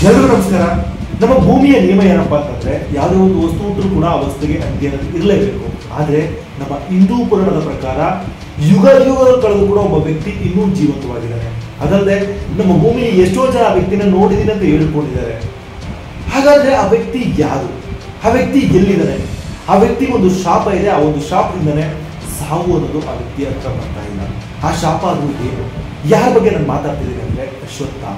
ಎಲ್ರಿಗೂ ನಮಸ್ಕಾರ ನಮ್ಮ ಭೂಮಿಯ ನಿಯಮ ಏನಪ್ಪಾ ಅಂತಂದ್ರೆ ಯಾವುದೇ ಒಂದು ವಸ್ತು ಇದ್ರೂ ಕೂಡ ಆ ವಸ್ತುಗೆ ಅಂತ್ಯ ಇರಲೇಬೇಕು ಆದ್ರೆ ನಮ್ಮ ಹಿಂದೂ ಪುರಾಣದ ಪ್ರಕಾರ ಯುಗ ಯುಗಗಳು ಕಳೆದು ಕೂಡ ಒಬ್ಬ ವ್ಯಕ್ತಿ ಇನ್ನೂ ಜೀವಂತವಾಗಿದ್ದಾನೆ ಅದಲ್ಲದೆ ನಮ್ಮ ಭೂಮಿಯಲ್ಲಿ ಎಷ್ಟೋ ಜನ ಆ ವ್ಯಕ್ತಿನ ನೋಡಿದೀನಿ ಅಂತ ಹೇಳ್ಕೊಂಡಿದ್ದಾರೆ ಹಾಗಾದ್ರೆ ಆ ವ್ಯಕ್ತಿ ಯಾರು ಆ ವ್ಯಕ್ತಿ ಎಲ್ಲಿದ್ದಾನೆ ಆ ವ್ಯಕ್ತಿಗೆ ಒಂದು ಶಾಪ ಇದೆ ಆ ಒಂದು ಶಾಪದಿಂದನೇ ಸಾವು ಅನ್ನೋದು ಆ ವ್ಯಕ್ತಿಯ ಹತ್ರ ಬರ್ತಾ ಇಲ್ಲ ಆ ಶಾಪ ಅದು ಏನು ಯಾರ ಬಗ್ಗೆ ನಾನು ಮಾತಾಡ್ತಿದ್ದೀನಿ ಅಂದ್ರೆ ಅಶ್ವತ್ಥಾಮ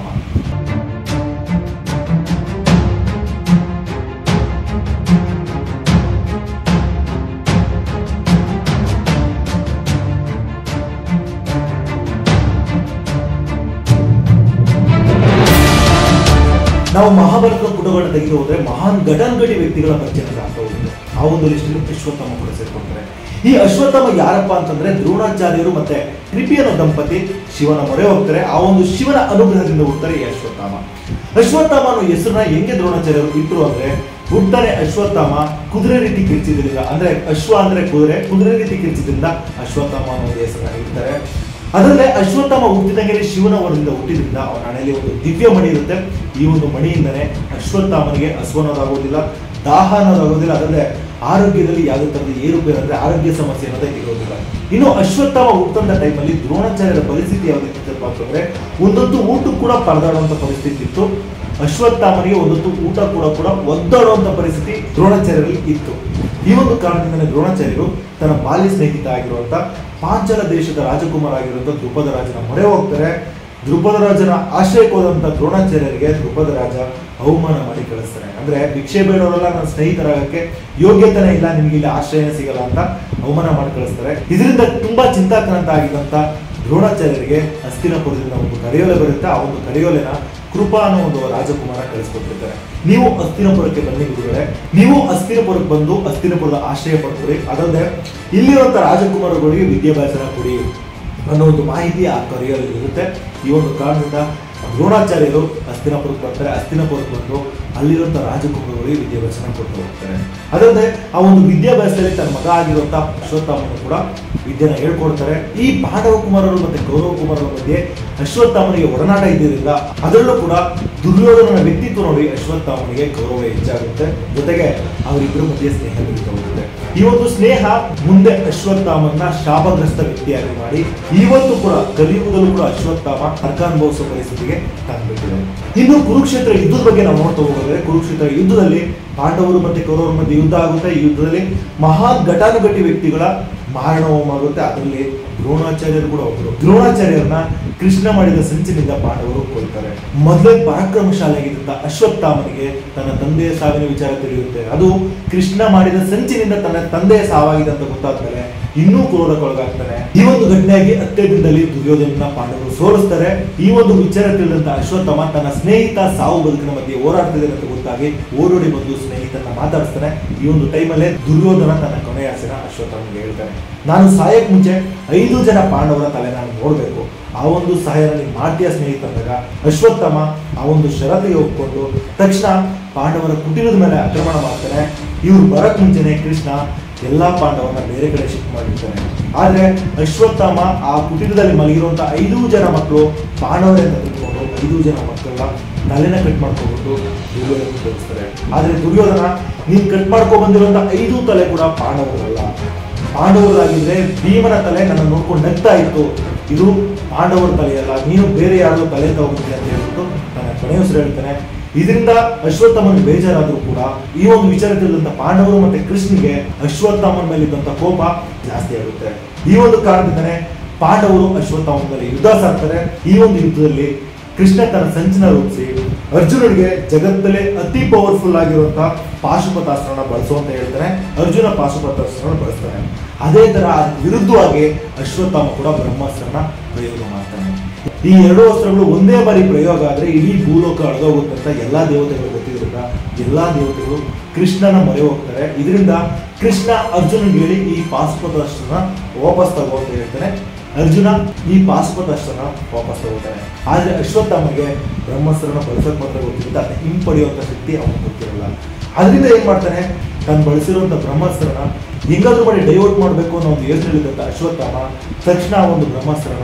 ನಾವು ಮಹಾಭಾರತ ಪುಟಗಳನ್ನ ತೆಗೆದು ಹೋದ್ರೆ ಮಹಾನ್ ಘಟಾನುಘಟಿ ವ್ಯಕ್ತಿಗಳ ಪರಿಚಯ ಆಗ್ತಾ ಹೋಗುತ್ತೆ ಆ ಒಂದು ಲಿಸ್ಟಲ್ಲಿ ಅಶ್ವತ್ಥಾಮ ಕೂಡ ಸೇರ್ಕೊಳ್ತಾರೆ ಈ ಅಶ್ವತ್ಥಾಮ ಯಾರಪ್ಪ ಅಂತಂದ್ರೆ ದ್ರೋಣಾಚಾರ್ಯರು ಮತ್ತೆ ಕೃಪಿಯನ ದಂಪತಿ ಶಿವನ ಮೊರೆ ಹೋಗ್ತಾರೆ ಆ ಒಂದು ಶಿವನ ಅನುಗ್ರಹದಿಂದ ಹುಡ್ತಾರೆ ಈ ಅಶ್ವತ್ಥಾಮ ಅಶ್ವತ್ಥಾಮ ಅನ್ನೋ ಹೆಸರನ್ನ ಹೆಂಗೆ ದ್ರೋಣಾಚಾರ್ಯರು ಇಟ್ಟರು ಅಂದ್ರೆ ಹುಡ್ತಾನೆ ಅಶ್ವತ್ಥಾಮ ಕುದುರೆ ರೀತಿ ಕಿರ್ಚಿದ್ರಿಂದ ಅಂದ್ರೆ ಅಶ್ವ ಅಂದ್ರೆ ಕುದುರೆ ಕುದುರೆ ರೀತಿ ಕಿರ್ಚಿದ್ರಿಂದ ಅಶ್ವತ್ಥಾಮ ಅನ್ನೋ ಒಂದು ಹೆಸರನ್ನ ಇಡ್ತಾರೆ ಅದರಲ್ಲೇ ಅಶ್ವತ್ಥಾಮ ಹುಟ್ಟಿದಂಗೆ ಶಿವನ ವರದಿಂದ ಹುಟ್ಟಿದ್ರಿಂದ ಅವನ ಹಣೆಯಲ್ಲಿ ಒಂದು ದಿವ್ಯ ಮಣಿ ಇರುತ್ತೆ ಈ ಒಂದು ಮಣಿಯಿಂದನೇ ಅಶ್ವತ್ಥಾಮನಿಗೆ ಹಸುವನ್ನೋದಾಗೋದಿಲ್ಲ ದಾಹ ಅನ್ನೋದಾಗೋದಿಲ್ಲ ಅದಲ್ಲದೆ ಆರೋಗ್ಯದಲ್ಲಿ ಯಾವುದೇ ತರದ ಏರುಪೇರು ಅಂದ್ರೆ ಆರೋಗ್ಯ ಸಮಸ್ಯೆ ಅನ್ನೋದೇ ಇರೋದಿಲ್ಲ ಇನ್ನು ಅಶ್ವತ್ಥಾಮ ಹುಟ್ಟಂತ ಟೈಮಲ್ಲಿ ದ್ರೋಣಾಚಾರ್ಯರ ಪರಿಸ್ಥಿತಿ ಯಾವ್ದಿತ್ತಪ್ಪ ಅಂತಂದ್ರೆ ಒಂದೊತ್ತು ಊಟ ಕೂಡ ಪರದಾಡುವಂತ ಪರಿಸ್ಥಿತಿ ಇತ್ತು ಅಶ್ವತ್ಥಾಮನಿಗೆ ಒಂದೊತ್ತು ಊಟ ಕೂಡ ಕೂಡ ಒದ್ದಾಡುವಂತ ಪರಿಸ್ಥಿತಿ ದ್ರೋಣಾಚಾರ್ಯರಲ್ಲಿ ಇತ್ತು ಈ ಒಂದು ಕಾರಣದಿಂದಲೇ ದ್ರೋಣಾಚಾರ್ಯರು ತನ್ನ ಬಾಲ್ಯ ಸ್ನೇಹಿತ ಆಗಿರುವಂತ ಪಾಂಚಾಲ ದೇಶದ ರಾಜಕುಮಾರ ಆಗಿರುವಂತ ದ್ರುಪದ ರಾಜನ ಮೊರೆ ಹೋಗ್ತಾರೆ ದ್ರುಪದ ರಾಜನ ಆಶ್ರಯಕ್ಕೆ ಹೋದಂತ ದ್ರೋಣಾಚಾರ್ಯರಿಗೆ ದ್ರುಪದ ರಾಜ ಅವಮಾನ ಮಾಡಿ ಕಳಿಸ್ತಾರೆ ಅಂದ್ರೆ ಭಿಕ್ಷೆ ಬೇಡವರೆಲ್ಲ ನನ್ನ ಸ್ನೇಹಿತರಾಗಕ್ಕೆ ಯೋಗ್ಯತೆನೇ ಇಲ್ಲ ನಿಮ್ಗೆ ಇಲ್ಲಿ ಆಶ್ರಯ ಸಿಗಲ್ಲ ಅಂತ ಅವಮಾನ ಮಾಡಿ ಕಳಿಸ್ತಾರೆ ಇದರಿಂದ ತುಂಬಾ ಚಿಂತಾಕ್ರಾಂತ ಆಗಿದ್ದಂತ ದ್ರೋಣಾಚಾರ್ಯರಿಗೆ ಹಸ್ತಿನಪುರದಿಂದ ಒಂದು ಕರೆಯೋಲೆ ಬರುತ್ತೆ ಆ ಒಂದು ಕರೆಯೋಲೆನ ಕೃಪಾ ಅನ್ನೋ ಒಂದು ರಾಜಕುಮಾರ ಕಳಿಸ್ಕೊಟ್ಟಿರ್ತಾರೆ ನೀವು ಹಸ್ತಿನಪುರಕ್ಕೆ ಬನ್ನಿ ಗುರುಗಳೇ ನೀವು ಹಸ್ತಿನಪುರಕ್ಕೆ ಬಂದು ಹಸ್ತಿನಪುರದ ಆಶ್ರಯ ಪಡ್ಕೊಡಿ ಅದಲ್ಲದೆ ಇಲ್ಲಿರುವಂತ ರಾಜಕುಮಾರಗಳಿಗೆ ವಿದ್ಯಾಭ್ಯಾಸನ ಕೊಡಿ ಅನ್ನೋ ಒಂದು ಮಾಹಿತಿ ಆ ಕರೆಯಲ್ಲಿ ಇರುತ್ತೆ ಈ ಒಂದು ಕಾರಣದಿಂದ ದ್ರೋಣಾಚಾರ್ಯರು ಹಸ್ತಿನಪುರಕ್ಕೆ ಬರ್ತಾರೆ ಹಸ್ತಿನಪುರಕ್ಕೆ ಬಂದು ಅಲ್ಲಿರುವಂತ ರಾಜಕುಮಾರಗಳಿಗೆ ವಿದ್ಯಾಭ್ಯಾಸನ ಕೊಟ್ಟು ಹೋಗ್ತಾರೆ ಅದಲ್ಲದೆ ಆ ಒಂದು ವಿದ್ಯಾಭ್ಯಾಸದಲ್ಲಿ ತನ್ನ ಮಗ ಆಗಿರುವಂತ ಅಶ್ವತ್ಥಾಮನು ಕೂಡ ವಿದ್ಯೆನ ಹೇಳ್ಕೊಡ್ತಾರೆ ಈ ಪಾಂಡವ ಕುಮಾರರು ಮತ್ತೆ ಗೌರವ ಕುಮಾರರ ಮಧ್ಯೆ ಅಶ್ವತ್ಥಾಮನಿಗೆ ಒಡನಾಟ ಇದ್ದಿದ್ದರಿಂದ ಅದರಲ್ಲೂ ಕೂಡ ದುರ್ಯೋಧನನ ವ್ಯಕ್ತಿತ್ವ ನೋಡಿ ಅಶ್ವತ್ಥಾಮನಿಗೆ ಗೌರವ ಹೆಚ್ಚಾಗುತ್ತೆ ಜೊತೆಗೆ ಅವರಿಬ್ಬರ ಮಧ್ಯೆ ಸ್ನೇಹ ಬೆಳೀತಾ ಹೋಗುತ್ತೆ ಈ ಒಂದು ಸ್ನೇಹ ಮುಂದೆ ಅಶ್ವತ್ಥಾಮನ್ನ ಶಾಪಗ್ರಸ್ತ ವ್ಯಕ್ತಿಯಾಗಿ ಮಾಡಿ ಇವತ್ತು ಕೂಡ ಕಲಿಯುಗದಲ್ಲೂ ಕೂಡ ಅಶ್ವತ್ಥಾಮ ನರಕ ಅನುಭವಿಸುವ ಪರಿಸ್ಥಿತಿಗೆ ತಂದ್ಬಿಟ್ಟಿದೆ ಇನ್ನು ಕುರುಕ್ಷೇತ್ರ ಯುದ್ಧದ ಬಗ್ಗೆ ನಾವು ನೋಡ್ತಾ ಹೋಗೋದ್ರೆ ಕುರುಕ್ಷೇತ್ರ ಯುದ್ಧದಲ್ಲಿ ಪಾಂಡವರು ಮತ್ತೆ ಕೌರವರ ಮಧ್ಯೆ ಯುದ್ಧ ಆಗುತ್ತೆ ಈ ಯುದ್ಧದಲ್ಲಿ ಮಹಾನ್ ಘಟಾನುಘಟಿ ವ್ಯಕ್ತಿಗಳ ಮಾರಣ ಹೋಮ ಆಗುತ್ತೆ ಅದರಲ್ಲಿ ದ್ರೋಣಾಚಾರ್ಯರು ಕೂಡ ಒಬ್ಬರು ದ್ರೋಣಾಚಾರ್ಯರನ್ನ ಕೃಷ್ಣ ಮಾಡಿದ ಸಂಚಿನಿಂದ ಪಾಂಡವರು ಕೊಲ್ತಾರೆ ಮೊದಲೇ ಪರಾಕ್ರಮಶಾಲಿಯಾಗಿದ್ದಂತ ಅಶ್ವತ್ಥಾಮನಿಗೆ ತನ್ನ ತಂದೆಯ ಸಾವಿನ ವಿಚಾರ ತಿಳಿಯುತ್ತೆ ಅದು ಕೃಷ್ಣ ಮಾಡಿದ ಸಂಚಿನಿಂದ ತನ್ನ ತಂದೆಯ ಸಾವಾಗಿದೆ ಅಂತ ಗೊತ್ತಾದ್ಮೇಲೆ ಇನ್ನೂ ಕ್ರೋಧಕ್ಕೊಳಗಾಗ್ತಾನೆ ಈ ಒಂದು ಘಟನೆಯಾಗಿ ಅತ್ಯದಿನದಲ್ಲಿ ದುರ್ಯೋಧನ ಪಾಂಡವರು ಸೋಲಿಸ್ತಾರೆ ಈ ಒಂದು ವಿಚಾರ ತಿಳಿದಂತ ಅಶ್ವತ್ಥಾಮ ತನ್ನ ಸ್ನೇಹಿತ ಸಾವು ಬದುಕಿನ ಮಧ್ಯೆ ಹೋರಾಡ್ತಿದೆ ಅಂತ ಗೊತ್ತಾಗಿ ಓಡೋಡಿ ಬಂದು ಸ್ನೇಹಿತನ ಮಾತಾಡಿಸ್ತಾನೆ ಈ ಒಂದು ಟೈಮಲ್ಲೇ ದುರ್ಯೋಧನ ತನ್ನ ಕೊನೆಯ ಆಸೆನ ಅಶ್ವತ್ಥಾಮನಿಗೆ ಹೇಳ್ತಾನೆ ನಾನು ಸಾಯಕ್ ಮುಂಚೆ ಐದು ಜನ ಪಾಂಡವರ ತಲೆ ನಾನು ನೋಡ್ಬೇಕು ಆ ಒಂದು ಸಹಾಯ ನೀನು ಮಾಡ್ತೀಯ ಸ್ನೇಹಿತ ಅಂದಾಗ ಅಶ್ವತ್ಥಾಮ ಆ ಒಂದು ಷರತ್ತಿಗೆ ಒಪ್ಕೊಂಡು ತಕ್ಷಣ ಪಾಂಡವರ ಕುಟೀರದ ಮೇಲೆ ಆಕ್ರಮಣ ಮಾಡ್ತಾನೆ ಇವ್ರು ಬರಕ್ ಮುಂಚೆನೆ ಕೃಷ್ಣ ಎಲ್ಲಾ ಪಾಂಡವರನ್ನ ಬೇರೆ ಕಡೆ ಶಿಫ್ಟ್ ಮಾಡಿರ್ತಾನೆ ಆದ್ರೆ ಅಶ್ವತ್ಥಾಮ ಆ ಕುಟೀರದಲ್ಲಿ ಮಲಗಿರುವಂತ ಐದು ಜನ ಮಕ್ಕಳು ಪಾಂಡವರೇ ಅಂತ ತಿಳ್ಕೊಂಡು ಐದು ಜನ ಮಕ್ಕಳನ್ನ ತಲೆನ ಕಟ್ ಮಾಡ್ಕೊಬಿಟ್ಟು ದುರ್ಯೋಧನ ತೋರಿಸ್ತಾರೆ ಆದ್ರೆ ದುರ್ಯೋಧನ ನೀನ್ ಕಟ್ ಮಾಡ್ಕೊ ಬಂದಿರುವಂತ ಐದು ತಲೆ ಕೂಡ ಪಾಂಡವರಲ್ಲ ಪಾಂಡವರಾಗಿದ್ರೆ ಭೀಮನ ತಲೆ ನನ್ನ ನೋಡ್ಕೊಂಡು ನಗ್ತಾ ಇತ್ತು ಇದು ಪಾಂಡವರ ತಲೆಯಲ್ಲ ನೀನು ಬೇರೆ ಯಾರ್ದೋ ತಲೆ ತಗೊಂಡಿದ್ದೆ ಅಂತ ಹೇಳ್ಬಿಟ್ಟು ನನ್ನ ಕೊನೆಯ ಹೆಸರು ಹೇಳ್ತಾನೆ ಇದರಿಂದ ಅಶ್ವತ್ಥಾಮನ್ ಬೇಜಾರಾದ್ರೂ ಕೂಡ ಈ ಒಂದು ವಿಚಾರ ತಿಳಿದಂತ ಪಾಂಡವರು ಮತ್ತೆ ಕೃಷ್ಣನಿಗೆ ಅಶ್ವತ್ಥಾಮನ್ ಮೇಲೆ ಇದ್ದಂತ ಕೋಪ ಜಾಸ್ತಿ ಆಗುತ್ತೆ ಈ ಒಂದು ಕಾರಣದಿಂದನೇ ಪಾಂಡವರು ಅಶ್ವತ್ಥಾಮನ ಮೇಲೆ ಯುದ್ಧ ಸಾಕ್ತಾರೆ ಈ ಒಂದು ಯುದ್ಧದಲ್ಲಿ ಕೃಷ್ಣ ತನ್ನ ಸಂಚನ ರೂಪಿಸಿ ಅರ್ಜುನನಿಗೆ ಜಗತ್ತಲ್ಲೇ ಅತಿ ಪವರ್ಫುಲ್ ಆಗಿರುವಂತಹ ಪಾಶುಪತಾಸ್ತ್ರನ ಬಳಸು ಅಂತ ಹೇಳ್ತಾನೆ ಅರ್ಜುನ ಪಾಶುಪತಾಸ್ತ್ರನ ಬಳಸ್ತಾನೆ ಅದೇ ತರ ಅದ್ರ ವಿರುದ್ಧವಾಗಿ ಅಶ್ವತ್ಥಾಮ ಕೂಡ ಬ್ರಹ್ಮಾಸ್ತ್ರನ ಪ್ರಯೋಗ ಮಾಡ್ತಾನೆ ಈ ಎರಡು ಅಸ್ತ್ರಗಳು ಒಂದೇ ಬಾರಿ ಪ್ರಯೋಗ ಆದ್ರೆ ಇಡೀ ಭೂಲೋಕ ಅಳಗೋಗುತ್ತಂತ ಎಲ್ಲಾ ದೇವತೆಗಳು ಗೊತ್ತಿದ್ರಿಂದ ಎಲ್ಲಾ ದೇವತೆಗಳು ಕೃಷ್ಣನ ಮೊರೆ ಹೋಗ್ತಾರೆ ಇದರಿಂದ ಕೃಷ್ಣ ಅರ್ಜುನನ್ಗೆ ಹೇಳಿ ಈ ಪಾಶುಪತಾಸ್ತ್ರನ ವಾಪಸ್ ತಗೋ ಅಂತ ಹೇಳ್ತಾನೆ ಅರ್ಜುನ ಈ ಪಾಶುಪತಾಸ್ತ್ರನ ವಾಪಸ್ ತಗೋತಾನೆ ಆದ್ರೆ ಅಶ್ವತ್ಥಾಮನಿಗೆ ಬ್ರಹ್ಮಾಸ್ತ್ರನ ಬಳಸೋಕ್ ಮಾತ್ರ ಗೊತ್ತಿರುತ್ತೆ ಅದನ್ನ ಹಿಂಪಡೆಯುವಂತ ಶಕ್ತಿ ಅವನಿಗೆ ಗೊತ್ತಿರಲ್ಲ ಅದರಿಂದ ಏನ್ ಮಾಡ್ತಾನೆ ತಾನು ಬಳಸಿರುವಂತ ಬ್ರಹ್ಮಾಸ್ತ್ರನ ಹೆಂಗಾದ್ರೂ ಮಾಡಿ ಡೈವರ್ಟ್ ಮಾಡಬೇಕು ಅನ್ನೋ ಒಂದು ಯೋಚನೆ ಇದ್ದಂತ ಅಶ್ವತ್ಥಾಮ ತಕ್ಷಣ ಆ ಒಂದು ಬ್ರಹ್ಮಾಸ್ತ್ರನ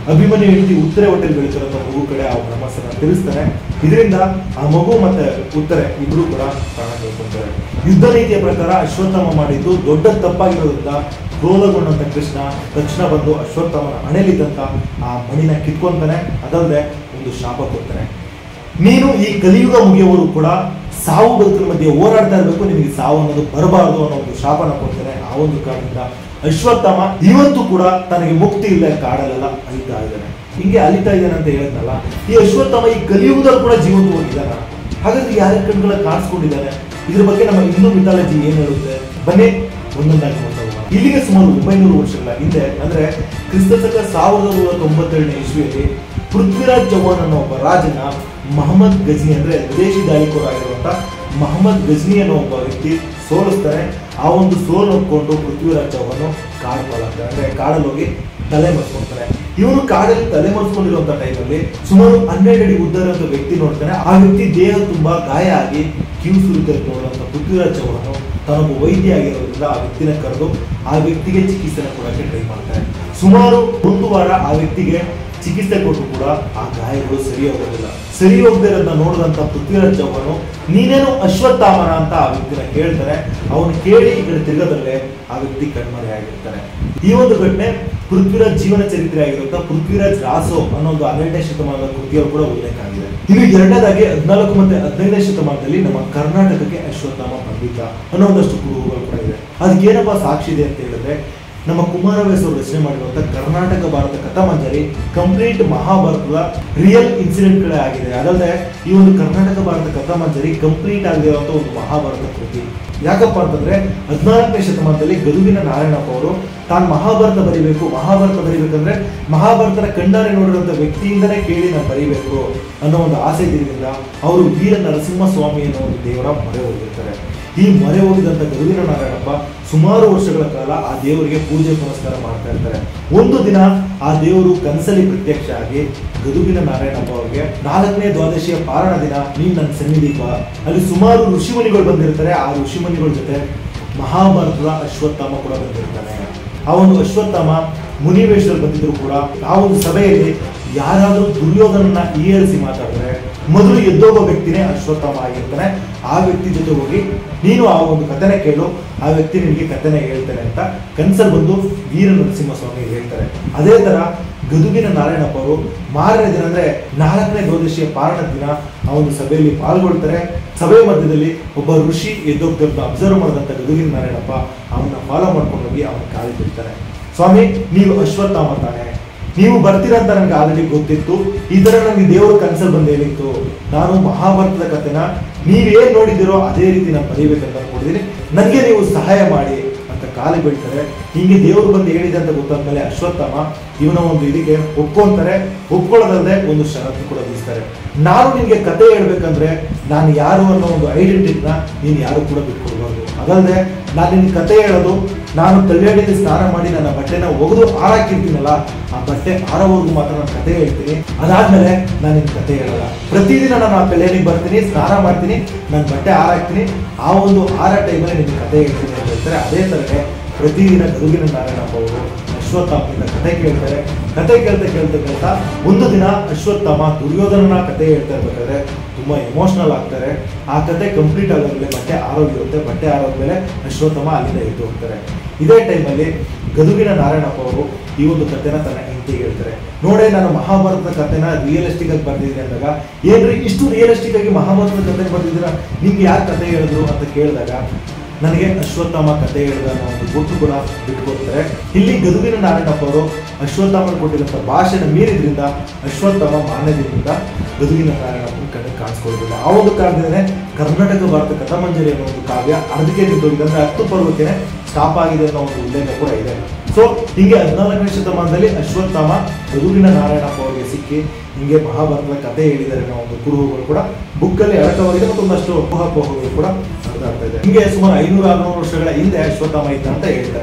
ಅಭಿಮನ್ಯು ಹೆಂಡತಿ ಉತ್ತರೆ ಹೋಟೆಲ್ ಬೆಳೀತಿರೋ ಮಗು ಕಡೆ ಆ ಬ್ರಹ್ಮಾಸ್ತ್ರನ ತಿಳಿಸ್ತಾನೆ ಇದರಿಂದ ಆ ಮಗು ಮತ್ತೆ ಉತ್ತರೆ ಇಬ್ರು ಕೂಡ ಪ್ರಾಣ ಕಳ್ಕೊಂತಾರೆ ಯುದ್ಧ ನೀತಿಯ ಪ್ರಕಾರ ಅಶ್ವತ್ಥಾಮ ಮಾಡಿದ್ದು ದೊಡ್ಡ ತಪ್ಪಾಗಿರೋದ್ರಿಂದ ಕ್ರೋಧಗೊಂಡಂತ ಕೃಷ್ಣ ತಕ್ಷಣ ಬಂದು ಅಶ್ವತ್ಥಾಮನ ಹಣೆಲಿದ್ದಂತ ಆ ಮಣಿನ ಕಿತ್ಕೊಂತಾನೆ ಅದಲ್ಲದೆ ಒಂದು ಶಾಪ ಕೊಡ್ತಾನೆ ನೀನು ಈ ಕಲಿಯುಗ ಮುಗಿಯುವವರು ಕೂಡ ಸಾವು ಬದುಕಿನ ಮಧ್ಯೆ ಹೋರಾಡ್ತಾ ಇರಬೇಕು ನಿಮಗೆ ಸಾವು ಅನ್ನೋದು ಬರಬಾರದು ಅನ್ನೋ ಒಂದು ಶಾಪನ ಕೊಡ್ತಾನೆ ಆ ಒಂದು ಕಾರಣದಿಂದ ಅಶ್ವತ್ಥಾಮ ಇವತ್ತು ಕೂಡ ತನಗೆ ಮುಕ್ತಿ ಇಲ್ಲ ಕಾಡಲೆಲ್ಲ ಅಲಿತಾ ಇದ್ದಾನೆ ಹಿಂಗೆ ಅಲಿತಾ ಇದ್ದಾನೆ ಅಂತ ಹೇಳಿದ್ನಲ್ಲ ಈ ಅಶ್ವತ್ಥಾಮ ಈ ಕಲಿಯುಗದಲ್ಲಿ ಕೂಡ ಜೀವಂತವಾಗಿದ್ದಾನ ಹಾಗಾದ್ರೆ ಯಾರ ಕಣ್ಗಳ ಕಾಣಿಸ್ಕೊಂಡಿದ್ದಾನೆ ಇದ್ರ ಬಗ್ಗೆ ನಮ್ಮ ಹಿಂದೂ ಮಿಥಾಲಜಿ ಏನ್ ಹೇಳುತ್ತೆ ಬನ್ನಿ ಒಂದೊಂದಾಗಿ ನೋಡ್ತಾ ಹೋಗೋಣ. ಇಲ್ಲಿಗೆ ಸುಮಾರು ಒಂಬೈನೂರು ವರ್ಷಗಳ ಹಿಂದೆ ಅಂದ್ರೆ ಕ್ರಿಸ್ತ ಶಕ ಸಾವಿರದ ನೂರ ತೊಂಬತ್ತೆರಡನೇ ಇಸ್ವಿಯಲ್ಲಿ ಪೃಥ್ವಿರಾಜ್ ಚೌಹಾಣ್ ಅನ್ನೋ ಒಬ್ಬ ರಾಜನ ಮಹಮ್ಮದ್ ಗಜ್ನಿ ಅಂದ್ರೆ ವಿದೇಶಿ ದಾಳಿಕೋರಾಗಿರುವಂತ ಮಹಮ್ಮದ್ ಗಜ್ನಿ ಅನ್ನೋ ಒಬ್ಬ ವ್ಯಕ್ತಿ ಸೋಲಿಸ್ತಾರೆ ಆ ಒಂದು ಸೋಲು ನೋಡ್ಕೊಂಡು ಪೃಥ್ವಿರಾಜ್ ಚೌಹಾಣ್ ಕಾಡು ಪಾಲಾಗ್ತಾರೆ ಅಂದ್ರೆ ಕಾಡಲ್ಲಿ ಹೋಗಿ ತಲೆ ಮರೆಸ್ಕೊಂತಾರೆ ಇವನು ಕಾಡಲ್ಲಿ ತಲೆ ಮರೆಸ್ಕೊಂಡಿರುವಂತ ಟೈಮಲ್ಲಿ ಸುಮಾರು ಹನ್ನೆರಡು ಅಡಿ ಉದ್ದ ಇರುವಂತ ವ್ಯಕ್ತಿ ನೋಡ್ತಾನೆ ಆ ವ್ಯಕ್ತಿ ದೇಹ ತುಂಬಾ ಗಾಯ ಆಗಿ ಕಿವು ಸುರಿತ ನೋಡುವಂತ ಪೃಥ್ವಿರಾಜ್ ಚೌಹಾಣ್ ತಾನೊಬ್ಬ ವೈದ್ಯ ಆಗಿರೋದ್ರಿಂದ ಆ ವ್ಯಕ್ತಿನ ಕರೆದು ಆ ವ್ಯಕ್ತಿಗೆ ಚಿಕಿತ್ಸೆನ ಕೊಡಕ್ಕೆ ಟ್ರೈ ಮಾಡ್ತಾರೆ ಸುಮಾರು ಒಂದು ವಾರ ಆ ವ್ಯಕ್ತಿಗೆ ಚಿಕಿತ್ಸೆ ಕೊಟ್ಟರು ಕೂಡ ಆ ಗಾಯಗಳು ಸರಿ ಹೋಗೋದಿಲ್ಲ ಸರಿ ಹೋಗದೆ ಇರೋದನ್ನ ನೋಡಿದಂತ ಪೃಥ್ವಿರಾಜ್ ಚೌಹಾಣ್ ನೀನೇನು ಅಶ್ವತ್ಥಾಮನ ಅಂತ ಆ ವ್ಯಕ್ತಿನ ಕೇಳ್ತಾರೆ ಅವನು ಕೇಳಿ ಈ ಕಡೆ ತಿರ್ಗದಲ್ಲೇ ಆ ವ್ಯಕ್ತಿ ಕಣ್ಮರೆ ಆಗಿರ್ತಾನೆ ಈ ಒಂದು ಘಟನೆ ಪೃಥ್ವಿರಾಜ್ ಜೀವನ ಚರಿತ್ರೆ ಆಗಿರುವಂತ ಪೃಥ್ವಿರಾಜ್ ರಾಸೋ ಅನ್ನೋ ಒಂದು ಹನ್ನೆರಡನೇ ಶತಮಾನದ ಕೃತಿಯವರು ಕೂಡ ಉಲ್ಲೇಖ ಆಗಿದೆ ಇನ್ನು ಎರಡನೇದಾಗಿ ಹದಿನಾಲ್ಕು ಮತ್ತೆ ಹದಿನೈದನೇ ಶತಮಾನದಲ್ಲಿ ನಮ್ಮ ಕರ್ನಾಟಕಕ್ಕೆ ಅಶ್ವತ್ಥಾಮ ಬಂದಿದ್ದ ಅನ್ನೋ ಒಂದಷ್ಟು ಕುರುಹುಗಳು ಕೂಡ ಇದೆ ಅದಕ್ಕೆ ಏನಪ್ಪ ಸಾಕ್ಷಿ ಇದೆ ಅಂತ ಹೇಳಿದ್ರೆ ನಮ್ಮ ಕುಮಾರವ್ಯಾಸ ಅವರು ರಚನೆ ಮಾಡಿರುವಂತ ಕರ್ನಾಟಕ ಭಾರತ ಕಥಾಮಂಜರಿ ಕಂಪ್ಲೀಟ್ ಮಹಾಭಾರತದ ರಿಯಲ್ ಇನ್ಸಿಡೆಂಟ್ಗಳೇ ಆಗಿದೆ ಅದಲ್ಲದೆ ಈ ಒಂದು ಕರ್ನಾಟಕ ಭಾರತ ಕಥಾಮಂಜರಿ ಕಂಪ್ಲೀಟ್ ಆಗಿರುವಂತ ಒಂದು ಮಹಾಭಾರತ ಕೃತಿ ಯಾಕಪ್ಪ ಅಂತಂದ್ರೆ ಹದಿನಾಲ್ಕನೇ ಶತಮಾನದಲ್ಲಿ ಗದುಗಿನ ನಾರಾಯಣಪ್ಪ ಅವರು ತಾನು ಮಹಾಭಾರತ ಬರಿಬೇಕು ಮಹಾಭಾರತ ಬರಿಬೇಕಂದ್ರೆ ಮಹಾಭಾರತನ ಕಣ್ಣಾರೆ ನೋಡಿರುವಂತ ವ್ಯಕ್ತಿಯಿಂದನೇ ಕೇಳಿ ನಾನು ಬರಿಬೇಕು ಅನ್ನೋ ಒಂದು ಆಸೆ ಇದ್ರಿಂದ ಅವರು ವೀರ ನರಸಿಂಹ ಸ್ವಾಮಿ ಅನ್ನೋ ಒಂದು ದೇವರ ಮೊರೆ ಹೋಗಿರ್ತಾರೆ ಈ ಮೊರೆ ಹೋಗಿದಂತ ಗದುಗಿನ ನಾರಾಯಣಪ್ಪ ಸುಮಾರು ವರ್ಷಗಳ ಕಾಲ ಆ ದೇವರಿಗೆ ಪೂಜೆ ಪುನಸ್ಕಾರ ಮಾಡ್ತಾ ಇರ್ತಾರೆ ಒಂದು ದಿನ ಆ ದೇವರು ಕನಸಲ್ಲಿ ಪ್ರತ್ಯಕ್ಷ ಆಗಿ ಗದುಗಿನ ನಾರಾಯಣಪ್ಪ ಅವರಿಗೆ ನಾಲ್ಕನೇ ದ್ವಾದಶಿಯ ಪಾರಣ ದಿನ ನೀನ್ ನನ್ನ ಸನ್ನಿಧಿ ಬಾ ಅಲ್ಲಿ ಸುಮಾರು ಋಷಿಮುನಿಗಳು ಬಂದಿರ್ತಾರೆ ಆ ಋಷಿಮುನಿಗಳ ಜೊತೆ ಮಹಾಭಾರತದ ಅಶ್ವತ್ಥಾಮ ಕೂಡ ಬಂದಿರ್ತಾನೆ ಆ ಒಂದು ಅಶ್ವತ್ಥಾಮ ಮುನಿವೇಶ್ವರ್ ಬಂದಿದ್ರು ಕೂಡ ಆ ಒಂದು ಸಭೆಯಲ್ಲಿ ಯಾರಾದರೂ ದುರ್ಯೋಧನನ್ನ ಈಯರಿಸಿ ಮಾತಾಡಿದ್ರೆ ಮೊದಲು ಎದ್ದೋಗೋ ವ್ಯಕ್ತಿನೇ ಅಶ್ವತ್ಥಾಮ ಆಗಿರ್ತಾನೆ ಆ ವ್ಯಕ್ತಿ ಜೊತೆ ಹೋಗಿ ನೀನು ಆ ಒಂದು ಕಥೆನ ಕೇಳು ಆ ವ್ಯಕ್ತಿ ನಿನಗೆ ಕಥೆನ ಹೇಳ್ತಾನೆ ಅಂತ ಕನ್ಸಲ್ ಬಂದು ವೀರ ನರಸಿಂಹಸ್ವಾಮಿ ಹೇಳ್ತಾರೆ ಅದೇ ತರ ಗದುಗಿನ ನಾರಾಯಣಪ್ಪ ಅವರು ಮಾರನೇ ದಿನ ಅಂದ್ರೆ ನಾಲ್ಕನೇ ದ್ವಾದಶಿಯ ಪಾರಣ ದಿನ ಆ ಒಂದು ಸಭೆಯಲ್ಲಿ ಪಾಲ್ಗೊಳ್ತಾರೆ ಸಭೆ ಮಧ್ಯದಲ್ಲಿ ಒಬ್ಬ ಋಷಿ ಎದ್ದೋಗ್ತಿರ್ತ ಅಬ್ಸರ್ವ್ ಮಾಡಿದಂತ ಗದುಗಿನ ನಾರಾಯಣಪ್ಪ ಅವನ್ನ ಫಾಲೋ ಮಾಡ್ಕೊಂಡು ಹೋಗಿ ಅವನ ಕಾಲಿ ಬಿಡ್ತಾರೆ ಸ್ವಾಮಿ ನೀವು ಅಶ್ವತ್ಥಾಮ ತಾನೆ ನೀವು ಬರ್ತೀರಾ ಅಂತ ನನಗೆ ಆಲ್ರೆಡಿ ಗೊತ್ತಿತ್ತು ಈ ತರ ನನಗೆ ದೇವರು ಕನಸಲ್ಲಿ ಬಂದು ಹೇಳಿತ್ತು ನಾನು ಮಹಾಭಾರತದ ಕಥೆನ ನೀವೇನ್ ನೋಡಿದಿರೋ ಅದೇ ರೀತಿ ನಾನು ಬರೀಬೇಕಂತ ಅನ್ಕೊಂಡಿದ್ದೀನಿ ನನಗೆ ನೀವು ಸಹಾಯ ಮಾಡಿ ಅಂತ ಕಾಲಿ ಬೀಳ್ತಾರೆ ಹಿಂಗೆ ದೇವರು ಬಂದು ಹೇಳಿದೆ ಅಂತ ಗೊತ್ತಾದ್ಮೇಲೆ ಅಶ್ವತ್ಥಾಮ ಇವನ ಒಂದು ಇದಕ್ಕೆ ಒಪ್ಕೊಂತಾರೆ ಒಪ್ಕೊಳ್ಳೋದಲ್ಲದೆ ಒಂದು ಷರತ್ತು ಕೂಡ ವಿಧಿಸ್ತಾರೆ ನಾನು ನಿನ್ಗೆ ಕತೆ ಹೇಳ್ಬೇಕಂದ್ರೆ ನಾನು ಯಾರು ಅನ್ನೋ ಒಂದು ಐಡೆಂಟಿಟಿನ ನೀನು ಯಾರು ಕೂಡ ಬಿಟ್ಕೊಡ್ಬಾರ್ದು ಅದಲ್ಲದೆ ನಾನು ನಿನ್ ಕತೆ ಹೇಳೋದು ನಾನು ಕಲ್ಯಾಣಿಯಲ್ಲಿ ಸ್ನಾನ ಮಾಡಿ ನನ್ನ ಬಟ್ಟೆನ ಒಗೆದು ಹಾರಾಕಿರ್ತೀನಲ್ಲ ಆ ಬಟ್ಟೆ ಆರೋವರೆಗೂ ಮಾತ್ರ ನಾನು ಕತೆ ಹೇಳ್ತೀನಿ ಅದಾದ್ಮೇಲೆ ನಾನು ನಿನ್ ಕತೆ ಹೇಳಲ್ಲ ಪ್ರತಿದಿನ ನಾನು ಆ ಕಲ್ಯಾಣಿಗೆ ಬರ್ತೀನಿ ಸ್ನಾನ ಮಾಡ್ತೀನಿ ನನ್ನ ಬಟ್ಟೆ ಹಾರಾಕ್ತೀನಿ ಆ ಒಂದು ಆರ ಟೈಮಲ್ಲಿ ನಿನ್ ಕತೆ ಹೇಳ್ತೀನಿ ಅಂತ ಹೇಳ್ತಾರೆ ಅದೇ ತರನೇ ಪ್ರತಿದಿನ ಗದುಗಿನ ನಾರಾಯಣಪ್ಪ ಅವರು ಅಶ್ವತ್ಥಾಮನಿಂದ ಕತೆ ಕೇಳ್ತಾರೆ ಕತೆ ಕೇಳ್ತಾ ಕೇಳ್ತಾ ಕೇಳ್ತಾ ಒಂದು ದಿನ ಅಶ್ವತ್ಥಾಮ ದುರ್ಯೋಧನನ ಕತೆ ಹೇಳ್ತಾ ಇರ್ಬೇಕಾದ್ರೆ ತುಂಬಾ ಎಮೋಷನಲ್ ಆಗ್ತಾರೆ ಆ ಕತೆ ಕಂಪ್ಲೀಟ್ ಆಗೋದ್ಮೇಲೆ ಬಟ್ಟೆ ಆರೋಗಿರುತ್ತೆ ಬಟ್ಟೆ ಆರೋದ್ಮೇಲೆ ಅಶ್ವತ್ಥಾಮ ಅಲ್ಲಿಂದ ಎದ್ದು ಹೋಗ್ತಾರೆ ಇದೇ ಟೈಮಲ್ಲಿ ಗದುಗಿನ ನಾರಾಯಣಪ್ಪ ಅವರು ಈ ಒಂದು ಕಥೆನ ತನ್ನ ಹೆಂಡತಿಗೆ ಹೇಳ್ತಾರೆ ನೋಡೇ ನಾನು ಮಹಾಭಾರತದ ಕಥೆನ ರಿಯಲಿಸ್ಟಿಕ್ ಆಗಿ ಬರ್ದಿದ್ದೀನಿ ಅಂದಾಗ ಏನ್ರಿ ಇಷ್ಟು ರಿಯಲಿಸ್ಟಿಕ್ ಆಗಿ ಮಹಾಭಾರತದ ಕಥೆ ಬರ್ದಿದ್ದೀರಾ ನಿಮ್ಗೆ ಯಾರು ಕತೆ ಹೇಳಿದ್ರು ಅಂತ ಕೇಳಿದಾಗ ನನಗೆ ಅಶ್ವತ್ಥಾಮ ಕತೆ ಹೇಳಿದ ಅನ್ನೋ ಒಂದು ಗುಟ್ಟು ಕೂಡ ಬಿಟ್ಕೊಡ್ತಾರೆ ಇಲ್ಲಿ ಗದುಗಿನ ನಾರಾಯಣಪ್ಪ ಅವರು ಅಶ್ವತ್ಥಾಮನ್ ಕೊಟ್ಟಿರುವಂಥ ಭಾಷೆನ ಮೀರಿದ್ರಿಂದ ಅಶ್ವತ್ಥಾಮ ಮಾನ್ಯದಿಂದ ಗದುಗಿನ ನಾರಾಯಣಪ್ಪನ ಕಣ್ಣಿಗೆ ಕಾಣಿಸ್ಕೊಳ್ಳೋದಿಲ್ಲ ಆ ಒಂದು ಕಾರಣದಿಂದನೇ ಕರ್ನಾಟಕ ಭಾರತ ಕಥಾಮಂಜರಿ ಅನ್ನೋ ಒಂದು ಕಾವ್ಯ ಅರ್ಧಕ್ಕೆ ನಿಂತೋಗಿದೆ ಅಂದ್ರೆ ಹತ್ತು ಪರ್ವಕ್ಕೆ ಸ್ಟಾಪ್ ಆಗಿದೆ ಅನ್ನೋ ಒಂದು ಉಲ್ಲೇಖ ಕೂಡ ಇದೆ ಸೊ ಹಿಂಗೆ ಹದಿನಾಲ್ಕನೇ ಶತಮಾನದಲ್ಲಿ ಅಶ್ವತ್ಥಾಮ ಗದುಗಿನ ನಾರಾಯಣಪ್ಪ ಅವರಿಗೆ ಸಿಕ್ಕಿ ಹಿಂಗೆ ಮಹಾಭಾರತದ ಕಥೆ ಹೇಳಿದ್ದಾರೆ ಅನ್ನೋ ಒಂದು ಕುರುಹುಗಳು ಕೂಡ ಬುಕ್ಕಲ್ಲಿ ಅಡಕವಾಗಿದೆ ಮತ್ತು ಒಂದಷ್ಟು ಊಹಾಪೋಹಗಳು ಕೂಡ ನಡೆದಾಡ್ತಾ ಇದೆ ಹಿಂಗೆ ಸುಮಾರು ಐನೂರು ಆರ್ನೂರು ವರ್ಷಗಳ ಹಿಂದೆ ಅಶ್ವತ್ಥಾಮ ಇದ್ದ ಅಂತ ಹೇಳ್ತಾರೆ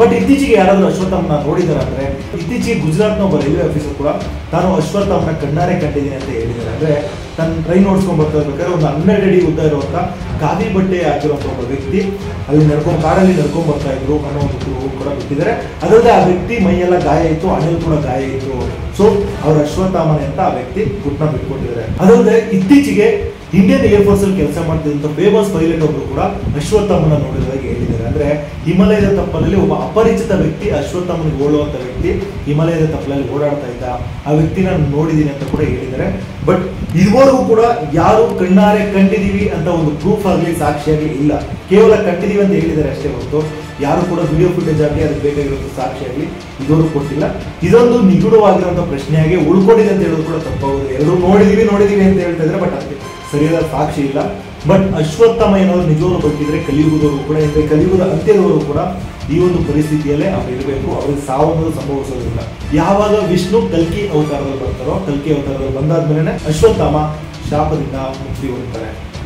ಬಟ್ ಇತ್ತೀಚೆಗೆ ಯಾರಾದ್ರೂ ಅಶ್ವತ್ಥಮ್ಮನ ನೋಡಿದಾರೆ ಅಂದ್ರೆ ಇತ್ತೀಚೆಗೆ ಗುಜರಾತ್ನ ಒಬ್ಬ ರೈಲ್ವೆ ಆಫೀಸರ್ ಕೂಡ ತಾನು ಅಶ್ವತ್ಥಮ್ಮನ ಕಣ್ಣಾರೆ ಕಂಡಿದ್ದೀನಿ ಅಂತ ಹೇಳಿದ್ದಾರೆ ಅಂದ್ರೆ ತನ್ನ ಟ್ರೈನ್ ಓಡಿಸ್ಕೊಂಡ್ ಬರ್ತಾ ಇರ್ಬೇಕಾದ್ರೆ ಒಂದು ಹನ್ನೆರಡು ಅಡಿ ಉದ್ದ ಇರುವಂತ ಖಾದಿ ಬಟ್ಟೆ ಹಾಕಿರುವಂತ ಒಬ್ಬ ವ್ಯಕ್ತಿ ಅಲ್ಲಿ ನಡ್ಕೊಂಡ್ ಕಾರಲ್ಲಿ ನಡ್ಕೊಂಡ್ ಬರ್ತಾ ಇದ್ರು ಅನ್ನೋ ಒಂದು ದೂರು ಕೂಡ ಬಿಟ್ಟಿದ್ದಾರೆ ಅದಲ್ಲದೆ ಆ ವ್ಯಕ್ತಿ ಮೈಯೆಲ್ಲ ಗಾಯ ಇತ್ತು ಹಣೆಲ್ ಕೂಡ ಗಾಯ ಇತ್ತು ಸೊ ಅವ್ರ ಅಶ್ವತ್ಥಾಮನೆ ಅಂತ ಆ ವ್ಯಕ್ತಿ ಗುಟ್ನ ಬಿಟ್ಕೊಟ್ಟಿದ್ದಾರೆ ಅದಲ್ಲದೆ ಇತ್ತೀಚೆಗೆ ಇಂಡಿಯನ್ ಏರ್ ಫೋರ್ಸ್ ಅಲ್ಲಿ ಕೆಲಸ ಮಾಡ್ತಿದ್ದಂತ ಫೇಮಸ್ ಪೈಲಟ್ ಒಬ್ರು ಕೂಡ ಅಶ್ವತ್ಥಾಮನ ನೋಡಿದಾಗ ಹೇಳಿದ್ದಾರೆ ಅಂದ್ರೆ ಹಿಮಾಲಯದ ತಪ್ಪಲಲ್ಲಿ ಒಬ್ಬ ಅಪರಿಚಿತ ವ್ಯಕ್ತಿ ಅಶ್ವತ್ಥಾಮನಿಗೆ ಹೋಳುವಂತ ವ್ಯಕ್ತಿ ಹಿಮಾಲಯದ ತಪ್ಪಲಲ್ಲಿ ಓಡಾಡ್ತಾ ಇದ್ದ ಆ ವ್ಯಕ್ತಿನ ನಾನು ನೋಡಿದೀನಿ ಅಂತ ಕೂಡ ಹೇಳಿದ್ದಾರೆ ಬಟ್ ಇದುವರೆಗೂ ಕೂಡ ಯಾರು ಕಣ್ಣಾರೆ ಕಂಡಿದೀವಿ ಅಂತ ಒಂದು ಪ್ರೂಫ್ ಆಗಲಿ ಸಾಕ್ಷಿಯಾಗಿ ಇಲ್ಲ ಕೇವಲ ಕಂಡಿದೀವಿ ಅಂತ ಹೇಳಿದ್ದಾರೆ ಅಷ್ಟೇ ಹೊರತು ಯಾರು ಕೂಡ ವಿಡಿಯೋ ಫುಟೇಜ್ ಆಗಲಿ ಅದಕ್ಕೆ ಬೇಕಾಗಿರುವಂತ ಸಾಕ್ಷಿಯಾಗಲಿ ಇದುವರೆಗೂ ಕೊಟ್ಟಿಲ್ಲ ಇದೊಂದು ನಿಗೂಢವಾಗಿರುವಂತ ಪ್ರಶ್ನೆಯಾಗಿ ಉಳ್ಕೊಂಡಿದೆ ಅಂತ ಹೇಳೋದು ಕೂಡ ತಪ್ಪಾಗುತ್ತೆ ಎಲ್ಲರೂ ನೋಡಿದೀವಿ ನೋಡಿದೀವಿ ಅಂತ ಹೇಳ್ತಾ ಇದ್ರೆ ಬಟ್ ಅದಕ್ಕೆ ಸರಿಯಾದ ಸಾಕ್ಷಿ ಇಲ್ಲ ಬಟ್ ಅಶ್ವತ್ಥಮ ಏನಾದ್ರು ನಿಜವಾಗ್ಲೂ ಬದುಕಿದ್ರೆ ಕಲಿಯುಗದವರು ಕೂಡ ಅಂದ್ರೆ ಕಲಿಯುಗದ ಅಂತ್ಯದವರು ಕೂಡ ಈ ಒಂದು ಪರಿಸ್ಥಿತಿಯಲ್ಲೇ ಅವ್ರು ಇರಬೇಕು ಅವ್ರಿಗೆ ಸಾವನ್ನೋದು ಸಂಭವಿಸೋದಿಲ್ಲ ಯಾವಾಗ ವಿಷ್ಣು ಕಲ್ಕಿ ಅವತಾರದಲ್ಲಿ ಬರ್ತಾರೋ ಕಲ್ಕಿ ಅವತಾರದಲ್ಲಿ ಬಂದಾದ್ಮೇಲೆ ಅಶ್ವತ್ಥಾಮ ಶಾಪದಿಂದ ಮುಕ್ತಿ ಹೊಂದ್ತಾರೆ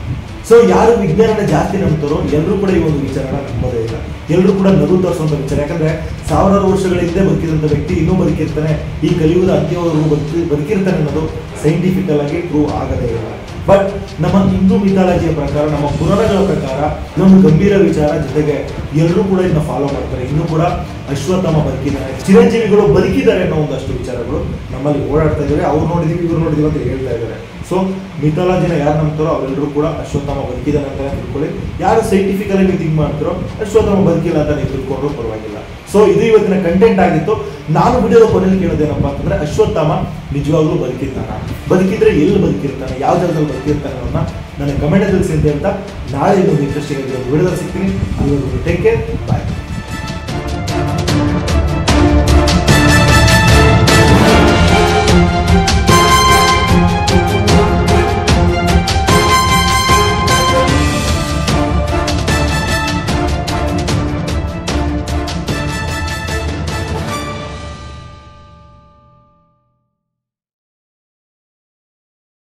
ಸೊ ಯಾರು ವಿಜ್ಞಾನನ ಜಾಸ್ತಿ ನಂಬ್ತಾರೋ ಎಲ್ಲರೂ ಕೂಡ ಈ ಒಂದು ವಿಚಾರನ ನಂಬೋದೇ ಇಲ್ಲ ಎಲ್ಲರೂ ಕೂಡ ನಗು ತೋರಿಸುವಂತ ವಿಚಾರ ಯಾಕಂದ್ರೆ ಸಾವಿರಾರು ವರ್ಷಗಳ ಹಿಂದೆ ಬದುಕಿದಂತ ವ್ಯಕ್ತಿ ಇನ್ನೂ ಬದುಕಿರ್ತಾನೆ ಈ ಕಲಿಯುಗದ ಅಂತ್ಯವರೆಗೂ ಬದುಕಿ ಬದುಕಿರ್ತಾನೆ ಅನ್ನೋದು ಸೈಂಟಿಫಿಕಲ್ ಆಗಿ ಪ್ರೂವ್ ಆಗದೇ ಇಲ್ಲ ಬಟ್ ನಮ್ಮ ಹಿಂದೂ ಮಿಥಾಲಜಿಯ ಪ್ರಕಾರ ನಮ್ಮ ಪುರಾಣಗಳ ಪ್ರಕಾರ ಇದೊಂದು ಗಂಭೀರ ವಿಚಾರ ಜೊತೆಗೆ ಎಲ್ಲರೂ ಕೂಡ ಇದನ್ನ ಫಾಲೋ ಮಾಡ್ತಾರೆ ಇನ್ನೂ ಕೂಡ ಅಶ್ವತ್ಥಾಮ ಬದುಕಿದ್ದಾರೆ ಚಿರಂಜೀವಿಗಳು ಬದುಕಿದ್ದಾರೆ ಅನ್ನೋ ಒಂದಷ್ಟು ವಿಚಾರಗಳು ನಮ್ಮಲ್ಲಿ ಓಡಾಡ್ತಾ ಇದ್ದಾರೆ ಅವ್ರು ನೋಡಿದೀವಿ ಇವ್ರು ನೋಡಿದೀವಿ ಅಂತ ಹೇಳ್ತಾ ಇದ್ದಾರೆ ಸೊ ಮಿಥಾಲಜಿನ ಯಾರು ನಂಬ್ತಾರೋ ಅವರೆಲ್ಲರೂ ಕೂಡ ಅಶ್ವತ್ಥಾಮ ಬದುಕಿದ್ದಾನೆ ಅಂತ ತಿಳ್ಕೊಳ್ಳಿ ಯಾರು ಸೈಂಟಿಫಿಕಲ್ ಆಗಿ ಥಿಂಕ್ ಮಾಡ್ತಾರೋ ಅಶ್ವತ್ಥಾಮ ಬದುಕಿಲ್ಲ ಅಂತ ನೀವು ತಿಳ್ಕೊಂಡ್ರು ಪರವಾಗಿಲ್ಲ ಸೊ ಇದು ಇವತ್ತಿನ ಕಂಟೆಂಟ್ ಆಗಿತ್ತು ನಾನು ವಿಡಿಯೋದ ಕೊನೆಯಲ್ಲಿ ಕೇಳೋದೇನಪ್ಪ ಅಂತಂದ್ರೆ ಅಶ್ವತ್ಥಾಮ ನಿಜವಾಗ್ಲೂ ಬದುಕಿದ್ದಾನ ಬದುಕಿದ್ರೆ ಎಲ್ಲಿ ಬದುಕಿರ್ತಾನೆ ಯಾವ ಜಾಗದಲ್ಲಿ ಬದುಕಿರ್ತಾನೆ ಅನ್ನೋದನ್ನ ನನಗೆ ಕಮೆಂಟ್ ತಿಳಿಸಿ ಅಂತ ಹೇಳ್ತಾ ನಾಳೆ ಒಂದು ಇಂಟ್ರೆಸ್ಟಿಂಗ್ ಆಗಿರೋ ವಿಡಿಯೋದಲ್ಲಿ ಸಿಗ್ತೀನಿ ಅಲ್ಲಿವರೆಗೂ ಟೇಕ್ ಕೇರ್ ಬಾಯ್ Thank